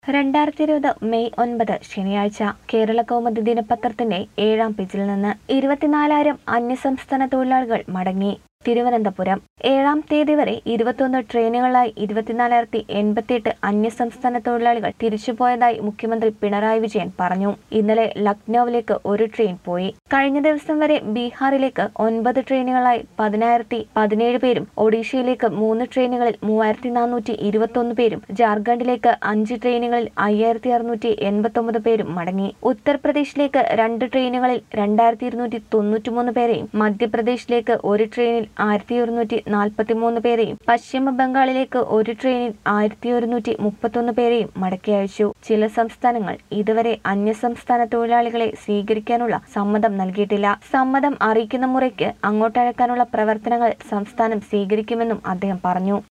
രണ്ടായിരത്തി ഇരുപത് മെയ് ഒൻപത് ശനിയാഴ്ച കേരള കൗമുദി ദിനപത്രത്തിന്റെ ഏഴാം പേജിൽ നിന്ന് ഇരുപത്തിനാലായിരം അന്യസംസ്ഥാന തൊഴിലാളികൾ മടങ്ങി തിരുവനന്തപുരം ഏഴാം തീയതി വരെ ഇരുപത്തൊന്ന് ട്രെയിനുകളായി ഇരുപത്തിനാലായിരത്തി എൺപത്തിയെട്ട് അന്യസംസ്ഥാന തൊഴിലാളികൾ തിരിച്ചുപോയതായി മുഖ്യമന്ത്രി പിണറായി വിജയൻ പറഞ്ഞു ഇന്നലെ ലക്നൌവിലേക്ക് ഒരു ട്രെയിൻ പോയി കഴിഞ്ഞ ദിവസം വരെ ബീഹാറിലേക്ക് ഒൻപത് ട്രെയിനുകളായി പതിനായിരത്തി പതിനേഴ് പേരും ഒഡീഷയിലേക്ക് മൂന്ന് ട്രെയിനുകളിൽ മൂവായിരത്തി നാനൂറ്റി ഇരുപത്തൊന്ന് പേരും ജാർഖണ്ഡിലേക്ക് അഞ്ച് ട്രെയിനുകളിൽ അയ്യായിരത്തി അറുന്നൂറ്റി എൺപത്തൊമ്പത് പേരും മടങ്ങി ഉത്തർപ്രദേശിലേക്ക് രണ്ട് ട്രെയിനുകളിൽ രണ്ടായിരത്തി ഇരുന്നൂറ്റി തൊണ്ണൂറ്റിമൂന്ന് പേരെയും മധ്യപ്രദേശിലേക്ക് ഒരു ട്രെയിനിൽ ആയിരത്തി ഒരുന്നൂറ്റി നാൽപ്പത്തി മൂന്ന് പേരെയും പശ്ചിമ ബംഗാളിലേക്ക് ഒരു ട്രെയിനിൽ ആയിരത്തി ഒരുന്നൂറ്റി മുപ്പത്തൊന്ന് പേരെയും മടക്കി അയച്ചു ചില സംസ്ഥാനങ്ങൾ ഇതുവരെ അന്യസംസ്ഥാന തൊഴിലാളികളെ സ്വീകരിക്കാനുള്ള സമ്മതം നൽകിയിട്ടില്ല സമ്മതം അറിയിക്കുന്ന മുറയ്ക്ക് അങ്ങോട്ടയക്കാനുള്ള പ്രവർത്തനങ്ങൾ സംസ്ഥാനം സ്വീകരിക്കുമെന്നും അദ്ദേഹം പറഞ്ഞു